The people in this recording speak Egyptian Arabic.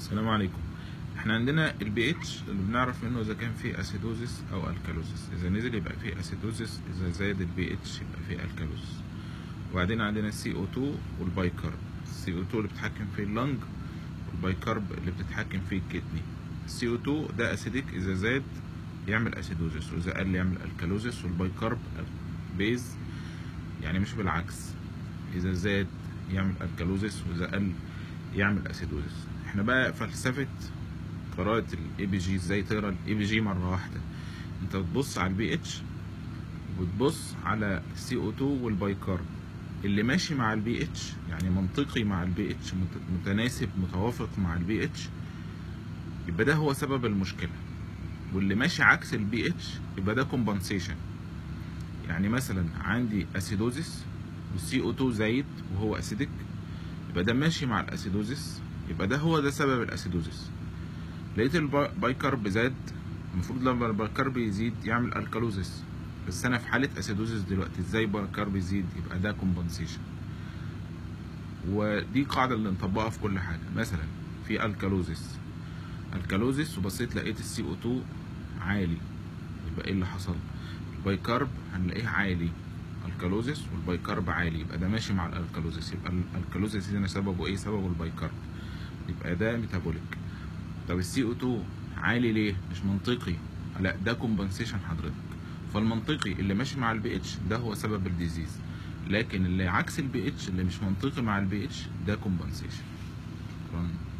السلام عليكم احنا عندنا البي اتش اللي بنعرف منه اذا كان فيه اسيدوزيس او الكالوزيس اذا نزل يبقى فيه اسيدوزيس اذا زاد البي اتش يبقى فيه الكالوزيس وبعدين عندنا السي او 2 والبايكارب السي او 2 اللي بتتحكم فيه اللنج والبايكارب اللي بتتحكم فيه الكدني السي او 2 ده اسيديك اذا زاد يعمل اسيدوزيس واذا قل يعمل الكالوزيس والبايكارب بيز يعني مش بالعكس اذا زاد يعمل الكالوزيس واذا قل يعمل اسيدوزيس احنا بقى فلسفه قراءه الاي بي جي ازاي تقرا الاي بي جي مره واحده انت بتبص على البي اتش وتبص على السي او 2 والبايكارب اللي ماشي مع البي اتش يعني منطقي مع البي اتش متناسب متوافق مع البي اتش يبقى ده هو سبب المشكله واللي ماشي عكس البي اتش يبقى ده كومبنسيشن يعني مثلا عندي اسيدوزيس والسي او 2 زايد وهو اسيدك يبقى ده ماشي مع الاسيدوزيس يبقى ده هو ده سبب الاسيدوزيس لقيت البايكارب زاد المفروض لما البايكارب يزيد يعمل الكالوزيس بس انا في حاله اسيدوزيس دلوقتي ازاي البايكارب يزيد يبقى ده كومبنسيشن ودي قاعده اللي نطبقها في كل حاجه مثلا في الكالوزيس الكالوزيس وبصيت لقيت السي او 2 عالي يبقى ايه اللي حصل البايكارب هنلاقيه عالي الكالوزيس والبايكارب عالي يبقى ده ماشي مع الالكالوزيس يبقى الالكالوزيس هنا سببه ايه سببه البايكارب يبقى ده ميتابوليك طب السي او 2 عالي ليه مش منطقي لا ده كومبنسيشن حضرتك فالمنطقي اللي ماشي مع البي اتش ده هو سبب الديزيز لكن اللي عكس البي اتش اللي مش منطقي مع البي اتش ده كومبنسيشن شكرا